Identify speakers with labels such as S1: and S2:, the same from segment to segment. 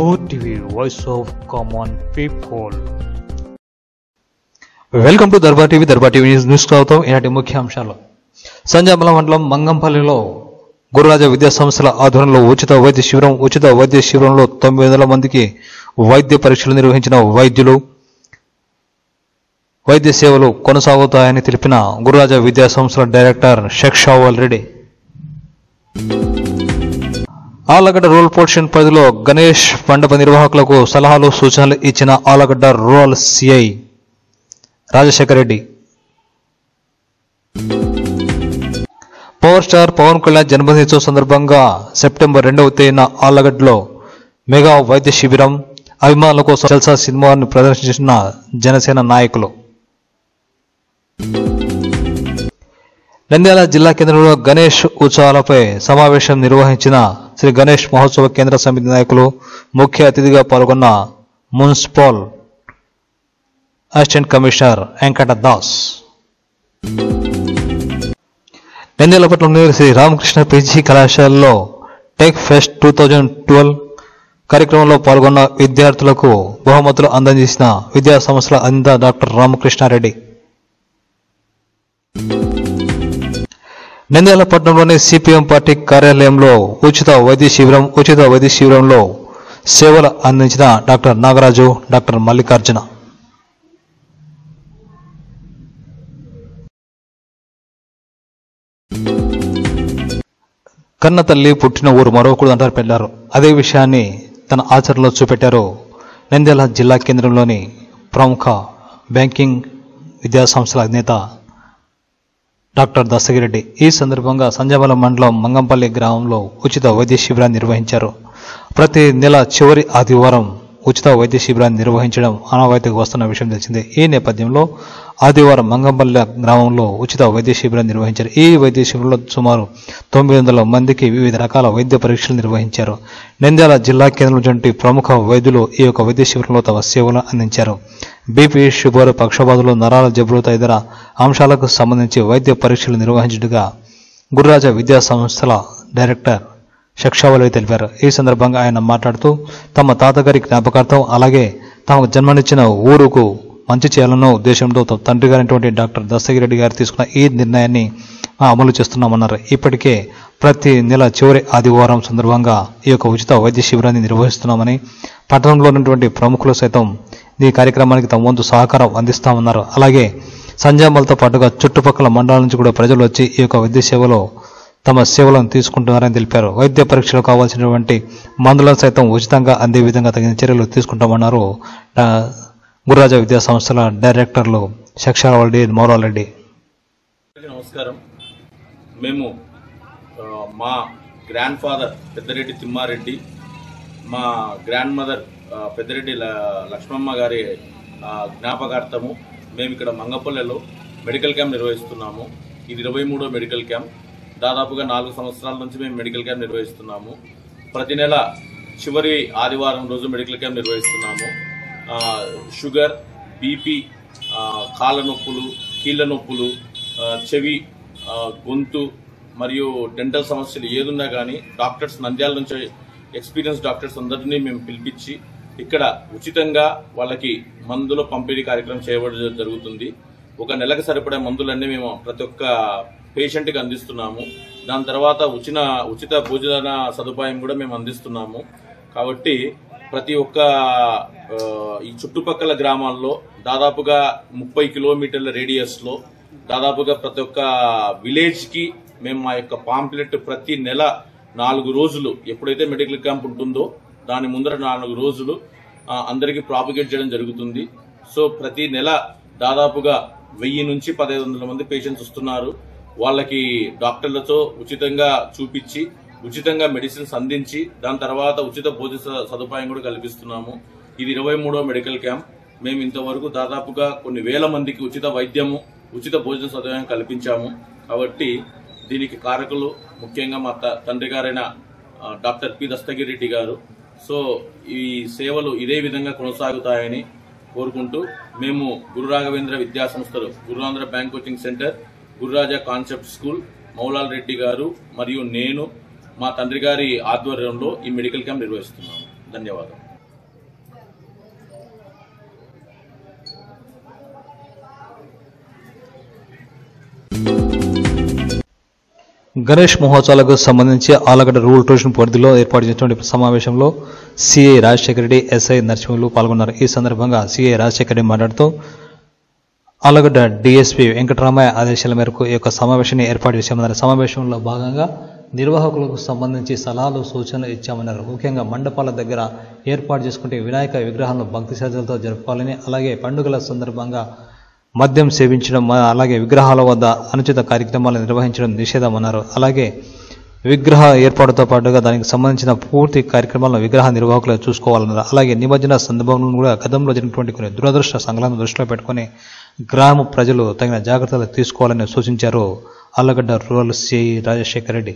S1: Darbar TV voice of common people welcome to Darbar TV Darbar TV news news స్వాగతం ఈనాటి ముఖ్యాంశాలు సంజామల మండలం మంగంపల్లిలో గురురాజ విద్యా సంస్థల ఆధ్వర్యంలో ఉచిత వైద్య శిబిరం ఉచిత వైద్య శిబిరంలో తొమ్మిది వందల మందికి వైద్య పరీక్షలు నిర్వహించిన వైద్యులు వైద్య సేవలు కొనసాగుతాయని తెలిపిన గురురాజ విద్యా సంస్థల director Sheikh Shaval Reddy Allagadda rural portion పరిధిలో గణేష్ మండప నిర్వాహకులకు సలహాలు సూచనలు ఇచ్చిన Allagadda rural CI Rajasekhar Reddy power star Pawan Kalyan జన్మదినోత్సవం సందర్భంగా సెప్టెంబర్ రెండవ తేదీన ఆలగడ్డలో మెగా వైద్య శిబిరం అభిమానుల కోసం జల్సా సినిమాను ప్రదర్శించిన జనసేన నాయకులు నంద్యాల జిల్లా కేంద్రంలో గణేష్ ఉత్సవాలపై సమావేశం నిర్వహించిన శ్రీ గణేష్ మహోత్సవ కేంద్ర సమితి నాయకులు ముఖ్య అతిథిగా పాల్గొన్న municipal assistant commissioner Venkata Das Nandyal పట్టణంలోని శ్రీ రామకృష్ణ పీజీ కళాశాలలో tech fest two thousand twelve కార్యక్రమంలో పాల్గొన్న విద్యార్థులకు బహుమతులు అందజేసిన విద్యా సంస్థల అంద డాక్టర్ రామకృష్ణారెడ్డి నంద్యాల పట్టణంలోని సిపిఎం పార్టీ కార్యాలయంలో ఉచిత వైద్య శిబిరం ఉచిత వైద్య శిబిరంలో సేవలు అందించిన డాక్టర్ నాగరాజు డాక్టర్ మల్లికార్జున కన్న తల్లి పుట్టిన ఊరు మరొకడు అంటారు పెళ్లారు అదే విషయాన్ని తన ఆచరణలో చూపెట్టారు నంద్యాల జిల్లా కేంద్రంలోని ప్రముఖ బ్యాంకింగ్ విద్యా సంస్థల అధినేత డాక్టర్ దస్తగిరెడ్డి ఈ సందర్భంగా సంజామల మండలం మంగంపల్లి గ్రామంలో ఉచిత వైద్య శిబిరాన్ని నిర్వహించారు ప్రతి నెల చివరి ఆదివారం ఉచిత వైద్య శిబిరాన్ని నిర్వహించడం ఆనవాయితీగా వస్తున్న విషయం తెలిసిందే ఈ నేపథ్యంలో ఆదివారం మంగంపల్లి గ్రామంలో ఉచిత వైద్య శిబిరం నిర్వహించారు ఈ వైద్య శిబిరంలో సుమారు తొమ్మిది వందల మందికి వివిధ రకాల వైద్య పరీక్షలు నిర్వహించారు నంద్యాల జిల్లా కేంద్రం వంటి ప్రముఖ వైద్యులు ఈ యొక్క వైద్య శిబిరంలో తమ సేవలు అందించారు బీపీ షుగర్ పక్షపాతులు నరాల జబ్బులు తదితర అంశాలకు సంబంధించి వైద్య పరీక్షలు నిర్వహించడుగా గురురాజ విద్యా సంస్థల డైరెక్టర్ శక్షావలి తెలిపారు ఈ సందర్భంగా ఆయన మాట్లాడుతూ తమ తాతగారి జ్ఞాపకార్థం అలాగే తమకు జన్మనిచ్చిన ఊరుకు మంచి చేయాలన్న ఉద్దేశంతో తమ తండ్రి గారైనటువంటి డాక్టర్ దస్తగిరెడ్డి గారు తీసుకున్న ఈ నిర్ణయాన్ని ఆ, అమలు చేస్తున్నామన్నారు ఇప్పటికే ప్రతి నెల చివరి ఆదివారం సందర్భంగా ఈ యొక్క ఉచిత వైద్య శిబిరాన్ని నిర్వహిస్తున్నామని పట్టణంలో ఉన్నటువంటి ప్రముఖులు సైతం ఈ కార్యక్రమానికి తమ వంతు సహకారం అందిస్తామన్నారు అలాగే సంజామలతో పాటుగా చుట్టుపక్కల మండలాల నుంచి కూడా ప్రజలు వచ్చి ఈ యొక్క వైద్య సేవలో తమ సేవలను తీసుకుంటున్నారని తెలిపారు వైద్య పరీక్షలు కావాల్సినటువంటి మందులను సైతం ఉచితంగా అందే విధంగా తగిన చర్యలు తీసుకుంటామన్నారు ఆ, గురురాజ విద్యా సంస్థల డైరెక్టర్లు శక్షారెడ్డి మౌరాల్ రెడ్డి
S2: అందరికీ నమస్కారం మేము ఆ, మా గ్రాండ్ ఫాదర్ పెద్దరెడ్డి తిమ్మారెడ్డి మా గ్రాండ్ మదర్ ఆ, పెద్దరెడ్డి ల- లక్ష్మమ్మ గారి ఆ, జ్ఞాపకార్థము మేము ఇక్కడ మంగపల్లెలో మెడికల్ క్యాంప్ నిర్వహిస్తున్నాము ఇది ఇరవై మూడో మెడికల్ క్యాంప్ దాదాపుగా నాలుగు సంవత్సరాల నుంచి మేము మెడికల్ క్యాంప్ నిర్వహిస్తున్నాము ప్రతి నెల చివరి ఆదివారం రోజు మెడికల్ క్యాంప్ నిర్వహిస్తున్నాము ఆ, షుగర్ బీపీ ఆ, కాళ్ళ నొప్పులు కీళ్ళ నొప్పులు ఆ, చెవి ఆ, గొంతు మరియు డెంటల్ సమస్యలు ఏదున్నా కానీ డాక్టర్స్ నంద్యాల నుంచి ఎక్స్పీరియన్స్ డాక్టర్స్ అందరినీ మేము పిలిపించి ఇక్కడ ఉచితంగా వాళ్ళకి మందుల పంపిణీ కార్యక్రమం చేయబడడం జరుగుతుంది ఒక నెలకు సరిపడే మందులన్నీ మేము ప్రతి ఒక్క పేషెంట్కి అందిస్తున్నాము దాని తర్వాత ఉచిత ఉచిత భోజన సదుపాయం కూడా మేము అందిస్తున్నాము కాబట్టి ప్రతి ఒక్క ఆ, ఈ చుట్టుపక్కల గ్రామాల్లో దాదాపుగా ముప్పై కిలోమీటర్ల రేడియస్ లో దాదాపుగా ప్రతి ఒక్క విలేజ్ కి మేము మా యొక్క పాంప్లెట్ ప్రతి నెల నాలుగు రోజులు ఎప్పుడైతే మెడికల్ క్యాంప్ ఉంటుందో దాని ముందర నాలుగు రోజులు ఆ, అందరికీ ప్రాపిగేట్ చేయడం జరుగుతుంది సో ప్రతి నెల దాదాపుగా వెయ్యి నుంచి పదహైదు వందల మంది పేషెంట్స్ వస్తున్నారు వాళ్ళకి డాక్టర్లతో ఉచితంగా చూపించి ఉచితంగా మెడిసిన్స్ అందించి దాని తర్వాత ఉచిత భోజన స- సదుపాయం కూడా కల్పిస్తున్నాము ఇది ఇరవై మూడో మెడికల్ క్యాంప్ మేము ఇంతవరకు దాదాపుగా కొన్ని వేల మందికి ఉచిత వైద్యము ఉచిత భోజన సదుపాయం కల్పించాము కాబట్టి దీనికి కారకులు ముఖ్యంగా మా త- తండ్రి గారైన ఆ, డాక్టర్ పి దస్తగిరెడ్డి గారు సో ఈ సేవలు ఇదే విధంగా కొనసాగుతాయని కోరుకుంటూ మేము గురు రాఘవేంద్ర విద్యా సంస్థలు గురురాంధ్ర bank coaching centre Gururaja concept school Moulal Reddy గారు మరియు నేను మా తండ్రి గారి ఆధ్వర్యంలో ఈ మెడికల్ క్యాంప్ నిర్వహిస్తున్నాము ధన్యవాదాలు
S1: గణేష్ మహోత్సవాలకు సంబంధించి ఆలగడ్డ రూరల్ టూరిజం పరిధిలో ఏర్పాటు చేసినటువంటి సమావేశంలో సిఐ రాజశేఖర రెడ్డి ఎస్ఐ నరసింహులు పాల్గొన్నారు ఈ సందర్భంగా సిఐ రాజశేఖర రెడ్డి మాట్లాడుతూ ఆలగడ్డ డిఎస్పీ వెంకటరామయ్య ఆదేశాల మేరకు ఈ యొక్క సమావేశాన్ని ఏర్పాటు చేశామన్నారు సమావేశంలో భాగంగా నిర్వాహకులకు సంబంధించి సలహాలు సూచనలు ఇచ్చామన్నారు ముఖ్యంగా మండపాల దగ్గర ఏర్పాటు చేసుకుంటే వినాయక విగ్రహాలను భక్తి శ్రద్ధలతో జరుపుకోవాలని అలాగే పండుగల సందర్భంగా మద్యం సేవించడం మ- అలాగే విగ్రహాల వద్ద అనుచిత కార్యక్రమాలు నిర్వహించడం నిషేధమన్నారు అలాగే విగ్రహ ఏర్పాటుతో పాటుగా దానికి సంబంధించిన పూర్తి కార్యక్రమాలను విగ్రహ నిర్వాహకులు చూసుకోవాలన్నారు అలాగే నిమజ్జన సందర్భంలో కూడా గతంలో జరిగినటువంటి కొన్ని దురదృష్ట సంఘటనలను దృష్టిలో పెట్టుకొని గ్రామ ప్రజలు తగిన జాగ్రత్తలు తీసుకోవాలని సూచించారు ఆలగడ్డ రూరల్ సిఐ రాజశేఖర రెడ్డి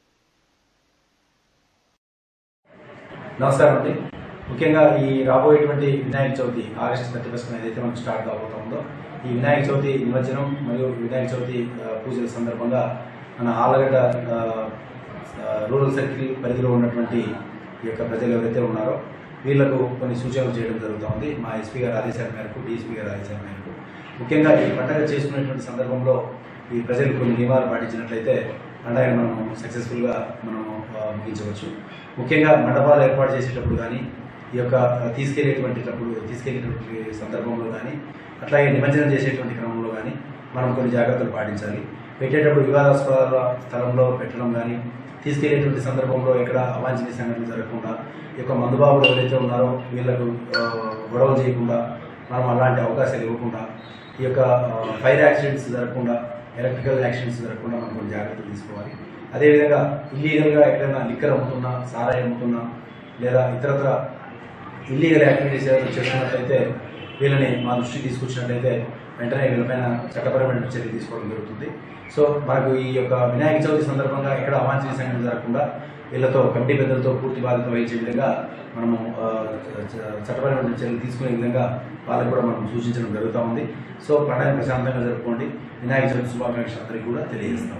S3: నమస్కారం అండి ముఖ్యంగా ఈ రాబోయేటువంటి Vinayaka Chavithi August thirty first ఏదైతే మనకు స్టార్ట్ కాబోతుందో ఈ వినాయక చవితి నిమజ్జనం మరియు వినాయక చవితి ఆ, పూజల సందర్భంగా మన ఆలగడ్డ ఆ, ఆ, రూరల్ సర్కిల్ పరిధిలో ఉన్నటువంటి ఈ యొక్క ప్రజలు ఎవరైతే ఉన్నారో వీళ్లకు కొన్ని సూచనలు చేయడం జరుగుతోంది మా ఎస్పీ గారి ఆదేశాల మేరకు డిఎస్పీ గారి ఆదేశాల మేరకు ముఖ్యంగా ఈ పండుగ చేసుకునేటువంటి సందర్భంలో ఈ ప్రజలు కొన్ని నియమాలు పాటించినట్లయితే పండుగను మనం సక్సెస్ఫుల్గా మనం ఆ, ముగించవచ్చు ముఖ్యంగా మండపాలు ఏర్పాటు చేసేటప్పుడు కానీ ఈ యొక్క తీసుకెళ్లేటువంటిటప్పుడు తీసుకెళ్లేటువంటి సందర్భంలో కానీ అట్లాగే నిమజ్జనం చేసేటువంటి క్రమంలో కానీ మనం కొన్ని జాగ్రత్తలు పాటించాలి పెట్టేటప్పుడు వివాదాస్పద స్థలంలో పెట్టడం కానీ తీసుకెళ్లేటువంటి సందర్భంలో ఎక్కడ అవాంఛనీయ సంఘటనలు జరగకుండా ఈ యొక్క మందుబాబులు ఎవరైతే ఉన్నారో వీళ్ళకు ఆ, గొడవలు చేయకుండా మనం అలాంటి అవకాశాలు ఇవ్వకుండా ఈ యొక్క ఫైర్ యాక్సిడెంట్స్ జరగకుండా ఎలక్ట్రికల్ యాక్సిడెంట్స్ జరగకుండా మనం కొన్ని జాగ్రత్తలు తీసుకోవాలి అదేవిధంగా ఇల్లీగల్గా ఎక్కడైనా లిక్కర్ అమ్ముతున్నా సారాయి అమ్ముతున్నా లేదా ఇతరత్ర ఇల్లీగల్ యాక్టివిటీస్ ఏదైనా చేస్తున్నట్లయితే వీళ్ళని మా దృష్టికి తీసుకొచ్చినట్లయితే వెంటనే వీళ్ళపైన చట్టపరమైన చర్య తీసుకోవడం జరుగుతుంది సో మనకు ఈ యొక్క వినాయక చవితి సందర్భంగా ఎక్కడ అవాంఛనీయ సంఘటన జరగకుండా వీళ్ళతో కమిటీ పెద్దలతో పూర్తి బాధ్యత వహించే విధంగా మనము ఆ, చ- చట్టపరమైన చర్యలు తీసుకునే విధంగా వాళ్ళకు కూడా మనం సూచించడం జరుగుతూ ఉంది సో పండుగ ప్రశాంతంగా జరుపుకోండి వినాయక చవితి శుభాకాంక్షలు అందరికీ కూడా తెలియజేస్తాం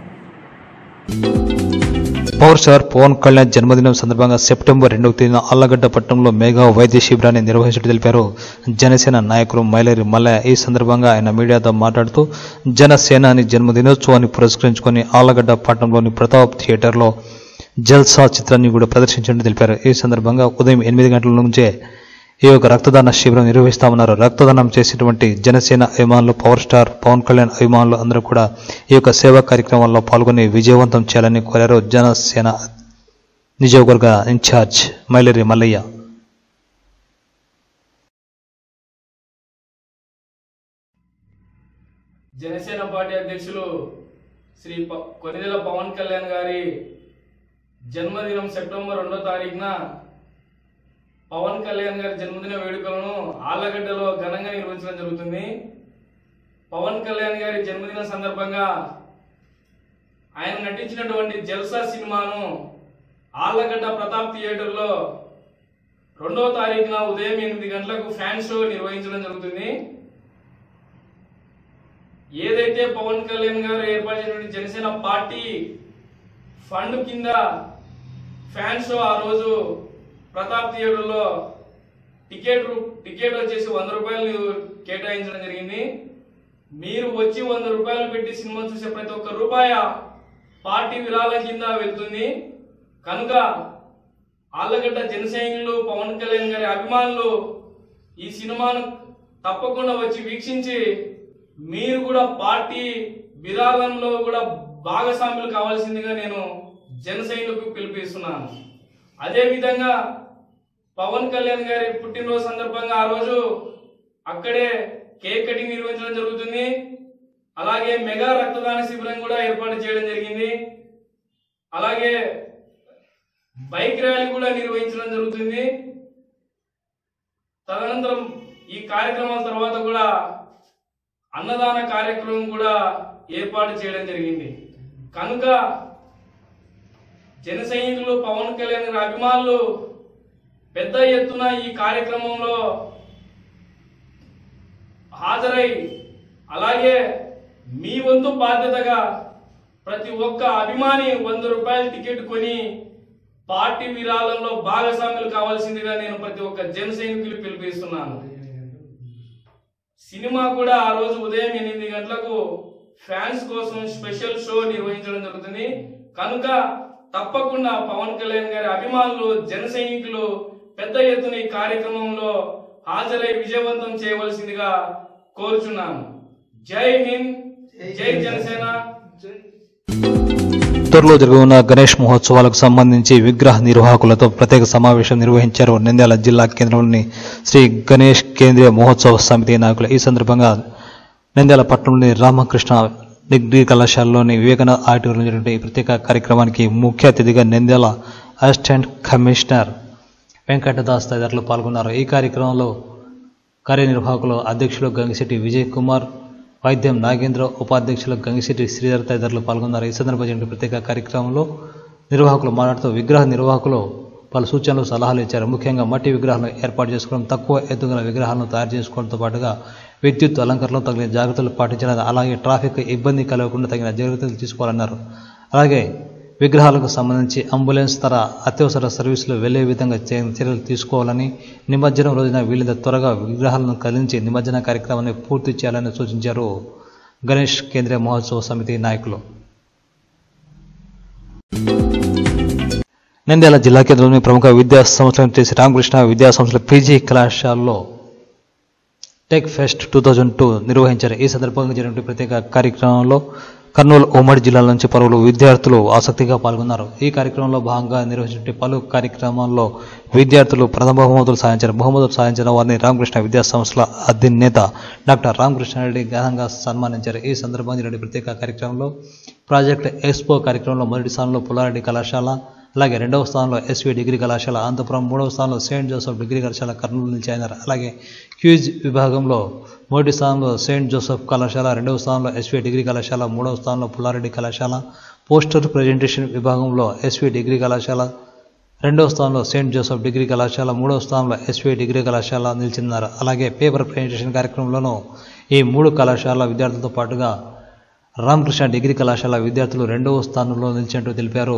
S1: పవర్ స్టార్ పవన్ కళ్యాణ్ జన్మదినం సందర్భంగా సెప్టెంబర్ రెండవ తేదీన అల్లగడ్డ పట్టణంలో మెగా వైద్య శిబిరాన్ని నిర్వహించినట్టు తెలిపారు జనసేన నాయకులు మైలేరి మల్లయ్య ఈ సందర్భంగా ఆయన మీడియాతో మాట్లాడుతూ జనసేనాని జన్మదినోత్సవాన్ని పురస్కరించుకొని ఆళ్లగడ్డ పట్టణంలోని ప్రతాప్ థియేటర్లో జల్సా చిత్రాన్ని కూడా ప్రదర్శించినట్టు తెలిపారు ఈ సందర్భంగా ఉదయం ఎనిమిది గంటల నుంచే ఈ యొక్క రక్తదాన శిబిరం నిర్వహిస్తామన్నారు రక్తదానం చేసేటువంటి జనసేన అభిమానులు పవర్ స్టార్ పవన్ కళ్యాణ్ అభిమానులు అందరూ కూడా ఈ యొక్క సేవా కార్యక్రమాల్లో పాల్గొని విజయవంతం చేయాలని కోరారు జనసేన నియోజకవర్గ ఇన్ఛార్జ్ మైలేరి మల్లయ్య
S4: జనసేన పార్టీ అధ్యక్షులు శ్రీ ప- కొనిదెల పవన్ కళ్యాణ్ గారి జన్మదినం సెప్టెంబర్ రెండో తారీఖున పవన్ కళ్యాణ్ గారి జన్మదిన వేడుకలను ఆళ్లగడ్డలో ఘనంగా నిర్వహించడం జరుగుతుంది పవన్ కళ్యాణ్ గారి జన్మదిన సందర్భంగా ఆయన నటించినటువంటి జల్సా సినిమాను ఆళ్లగడ్డ ప్రతాప్ థియేటర్లో రెండో తారీఖున ఉదయం ఎనిమిది గంటలకు ఫ్యాన్ షో నిర్వహించడం జరుగుతుంది ఏదైతే పవన్ కళ్యాణ్ గారు ఏర్పాటు చేసినటువంటి జనసేన పార్టీ ఫండ్ కింద ఫ్యాన్ షో ఆ రోజు ప్రతాప్ థియేటర్లో టికెట్ రూ- టికెట్ వచ్చేసి వంద రూపాయలు కేటాయించడం జరిగింది మీరు వచ్చి వంద రూపాయలు పెట్టి సినిమా చూసే ప్రతి ఒక్క రూపాయ పార్టీ విరాళం కింద వెళ్తుంది కనుక ఆళ్ళగడ్డ జనసైనికులు పవన్ కళ్యాణ్ గారి అభిమానులు ఈ సినిమాను తప్పకుండా వచ్చి వీక్షించి మీరు కూడా పార్టీ విరాళంలో కూడా భాగస్వాములు కావాల్సిందిగా నేను జన సైనికులకు పిలుపునిస్తున్నాను అదే విధంగా పవన్ కళ్యాణ్ గారి పుట్టినరోజు సందర్భంగా ఆ రోజు అక్కడే కేక్ కటింగ్ నిర్వహించడం జరుగుతుంది అలాగే మెగా రక్తదాన శిబిరం కూడా ఏర్పాటు చేయడం జరిగింది అలాగే బైక్ ర్యాలీ కూడా నిర్వహించడం జరుగుతుంది తదనంతరం ఈ కార్యక్రమాల తర్వాత కూడా అన్నదాన కార్యక్రమం కూడా ఏర్పాటు చేయడం జరిగింది కనుక జన సైనికులు పవన్ కళ్యాణ్ గారి అభిమానులు పెద్ద ఎత్తున ఈ కార్యక్రమంలో హాజరై అలాగే మీ వంతు బాధ్యతగా ప్రతి ఒక్క అభిమాని వంద రూపాయల టికెట్ కొని పార్టీ విరాళంలో భాగస్వాములు కావాల్సిందిగా నేను ప్రతి ఒక్క జన సైనికులు పిలుపునిస్తున్నాను సినిమా కూడా ఆ రోజు ఉదయం ఎనిమిది గంటలకు ఫ్యాన్స్ కోసం స్పెషల్ షో నిర్వహించడం జరుగుతుంది కనుక తప్పకుండా పవన్ కళ్యాణ్ గారి అభిమానులు జన సైనికులు పెద్ద ఎత్తున ఈ కార్యక్రమంలో హాజరై విజయవంతం చేయవలసిందిగా కోరుచున్నాను జై హింద్ జై జనసేన
S1: త్వరలో జరగనున్న గణేష్ మహోత్సవాలకు సంబంధించి విగ్రహ నిర్వాహకులతో ప్రత్యేక సమావేశం నిర్వహించారు నంద్యాల జిల్లా కేంద్రంలోని శ్రీ గణేష్ కేంద్రీయ మహోత్సవ సమితి నాయకులు ఈ సందర్భంగా నంద్యాల పట్టణంలోని రామకృష్ణ డిగ్రీ కళాశాలలోని వివేకానంద ఆడిటోరియంలో జరిగిన ఈ ప్రత్యేక కార్యక్రమానికి ముఖ్య అతిథిగా నంద్యాల అసిస్టెంట్ కమిషనర్ వెంకటదాస్ తదితరులు పాల్గొన్నారు ఈ కార్యక్రమంలో కార్యనిర్వాహకులు అధ్యక్షులు గంగిశెట్టి విజయ్ కుమార్ వైద్యం నాగేంద్ర ఉపాధ్యక్షులు గంగిశెట్టి శ్రీధర్ తదితరులు పాల్గొన్నారు ఈ సందర్భంగా జరిగిన ప్రత్యేక కార్యక్రమంలో నిర్వాహకులు మాట్లాడుతూ విగ్రహ నిర్వాహకులు పలు సూచనలు సలహాలు ఇచ్చారు ముఖ్యంగా మట్టి విగ్రహాలను ఏర్పాటు చేసుకోవడం తక్కువ ఎత్తుగల విగ్రహాలను తయారు చేసుకోవడంతో పాటుగా విద్యుత్ అలంకరణలో తగిన జాగ్రత్తలు పాటించడం అలాగే ట్రాఫిక్ ఇబ్బంది కలగకుండా తగిన జాగ్రత్తలు తీసుకోవాలన్నారు అలాగే విగ్రహాలకు సంబంధించి అంబులెన్స్ తర అత్యవసర సర్వీసులు వెళ్లే విధంగా చే- చర్యలు తీసుకోవాలని నిమజ్జనం రోజున వీలైనంత త్వరగా విగ్రహాలను కదిలించి నిమజ్జన కార్యక్రమాన్ని పూర్తి చేయాలని సూచించారు గణేష్ కేంద్రీయ మహోత్సవ సమితి నాయకులు నంద్యాల జిల్లా కేంద్రంలోని ప్రముఖ విద్యా సంస్థలను చేసి రామకృష్ణ విద్యా సంస్థల పీజీ కళాశాలలో tech fest two thousand two నిర్వహించారు ఈ సందర్భంగా జరిగిన ప్రత్యేక కార్యక్రమంలో కర్నూలు ఉమ్మడి జిల్లాల నుంచి పలువురు విద్యార్థులు ఆసక్తిగా పాల్గొన్నారు ఈ కార్యక్రమంలో భాగంగా నిర్వహించిన పలు కార్యక్రమాల్లో విద్యార్థులు ప్రథమ బహుమతులు సాధించారు బహుమతులు సాధించిన వారిని రామకృష్ణ విద్యా సంస్థల అధినేత డాక్టర్ రామకృష్ణారెడ్డి ఘనంగా సన్మానించారు ఈ సందర్భంగా జరిగిన ప్రత్యేక కార్యక్రమంలో ప్రాజెక్ట్ ఎక్స్పో కార్యక్రమంలో మొదటి స్థానంలో పుల్లారెడ్డి కళాశాల అలాగే రెండవ స్థానంలో ఎస్వి డిగ్రీ కళాశాల అనంతపురం మూడవ స్థానంలో సెయింట్ జోసెఫ్ డిగ్రీ కళాశాల కర్నూలు నిలిచారు అలాగే క్యూజ్ విభాగంలో మొదటి స్థానంలో సెయింట్ జోసెఫ్ కళాశాల రెండవ స్థానంలో ఎస్వి డిగ్రీ కళాశాల మూడవ స్థానంలో పుల్లారెడ్డి కళాశాల పోస్టర్ ప్రజెంటేషన్ విభాగంలో ఎస్వి డిగ్రీ కళాశాల రెండవ స్థానంలో సెయింట్ జోసెఫ్ డిగ్రీ కళాశాల మూడవ స్థానంలో ఎస్వి డిగ్రీ కళాశాల నిలిచిన్నారు అలాగే పేపర్ ప్రజెంటేషన్ కార్యక్రమంలోనూ ఈ మూడు కళాశాల విద్యార్థులతో పాటుగా రామకృష్ణ డిగ్రీ కళాశాల విద్యార్థులు రెండవ స్థానంలో నిలిచినట్టు తెలిపారు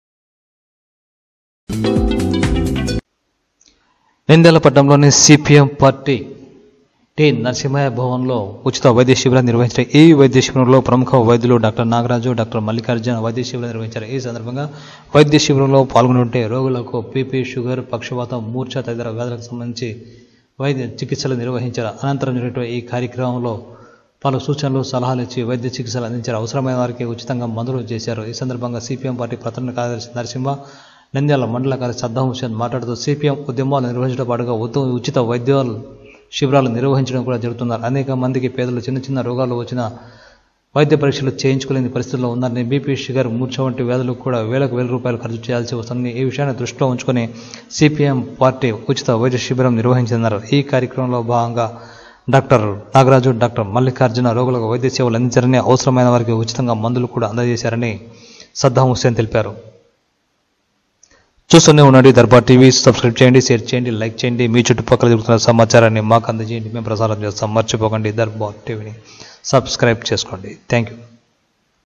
S1: నంద్యాల పట్టణంలోని సిపిఎం పార్టీ టి నరసింహయ్య భవన్లో ఉచిత వైద్య శిబిరం నిర్వహించారు ఈ వైద్య శిబిరంలో ప్రముఖ వైద్యులు డాక్టర్ నాగరాజు డాక్టర్ మల్లికార్జున వైద్య శిబిరం నిర్వహించారు ఈ సందర్భంగా వైద్య శిబిరంలో పాల్గొనుంటే రోగులకు పీపీ షుగర్ పక్షవాతం మూర్ఛ తదితర వ్యాధులకు సంబంధించి వైద్య చికిత్సలు నిర్వహించారు అనంతరం జరిగిన ఈ కార్యక్రమంలో పలు సూచనలు సలహాలు ఇచ్చి వైద్య చికిత్సలు అందించారు అవసరమైన వారికి ఉచితంగా మందులు చేశారు ఈ సందర్భంగా సిపిఎం పార్టీ ప్రధాన కార్యదర్శి నరసింహ నంద్యాల మండల కార్యదర్శి సద్దాం హుసేన్ మాట్లాడుతూ సిపిఎం ఉద్యమాలు నిర్వహించడం పాటుగా ఉత్తమ ఉచిత వైద్య శిబిరాలు నిర్వహించడం కూడా జరుగుతున్నారు అనేక మందికి పేదలు చిన్న చిన్న రోగాలు వచ్చిన వైద్య పరీక్షలు చేయించుకోలేని పరిస్థితుల్లో ఉన్నారని బీపీ షుగర్ మూర్ఛ వంటి వ్యాధులకు కూడా వేలకు వేల రూపాయలు ఖర్చు చేయాల్సి వస్తుందని ఈ విషయాన్ని దృష్టిలో ఉంచుకొని సిపిఎం పార్టీ ఉచిత వైద్య శిబిరం నిర్వహించారు ఈ కార్యక్రమంలో భాగంగా డాక్టర్ నాగరాజు డాక్టర్ మల్లికార్జున రోగులకు వైద్య సేవలు అందించారని అవసరమైన వారికి ఉచితంగా మందులు కూడా అందజేశారని సద్దాం హుస్సేన్ తెలిపారు చూస్తూనే ఉండండి దర్బార్ టీవీ సబ్స్క్రైబ్ చేయండి షేర్ చేయండి లైక్ చేయండి మీ చుట్టుపక్కల జరుగుతున్న సమాచారాన్ని మాకు అందజేయండి మేము ప్రసారం చేస్తాం మర్చిపోకండి దర్బార్ టీవీని సబ్స్క్రైబ్ చేసుకోండి థ్యాంక్ యూ